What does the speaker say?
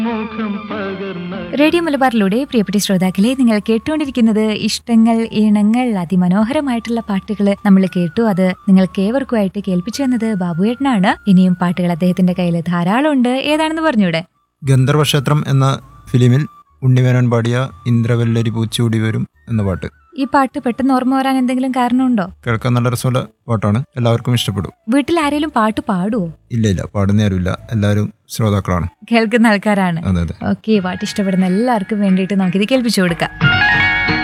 radio മലബാറിലൂടെ പ്രിയപ്പെട്ട ശ്രോതാക്കളെ നിങ്ങൾ കേട്ടുകൊണ്ടിരിക്കുന്നത് ഇഷ്ടങ്ങൾ ഈണങ്ങൾ അതിമനോഹരമായിട്ടുള്ള പാട്ടുകൾ നമ്മൾ കേട്ടു അത് നിങ്ങൾക്ക് ഏവർക്കുമായിട്ട് കേൾപ്പിച്ചു തന്നത് ബാബുയേട്ടനാണ് ഇനിയും പാട്ടുകൾ അദ്ദേഹത്തിന്റെ കയ്യിൽ ധാരാളം ഉണ്ട് ഏതാണെന്ന് പറഞ്ഞൂടെ ഗന്ധർവക്ഷേത്രം എന്ന ഫിലിമിൽ ഉണ്ണിമേനോൻ പാടിയ ഇന്ദ്രവല്ലരി പൂച്ചൂടി വരും എന്ന പാട്ട് ഈ പാട്ട് പെട്ടെന്ന് ഓർമ്മ വരാൻ എന്തെങ്കിലും കാരണമുണ്ടോ കേൾക്കാൻ നല്ല രസമുള്ള പാട്ടാണ് എല്ലാവർക്കും ഇഷ്ടപ്പെടും വീട്ടിൽ ആരെങ്കിലും പാട്ട് പാടുവോ ഇല്ല ഇല്ല പാടുന്ന ആരുമില്ല എല്ലാവരും ശ്രോതാക്കളാണ് കേൾക്കുന്ന ആൾക്കാരാണ് അതെ അതെ ഓക്കെ പാട്ട് ഇഷ്ടപ്പെടുന്ന എല്ലാവർക്കും വേണ്ടിയിട്ട് നമുക്കിത് കേൾപ്പിച്ചു കൊടുക്കാം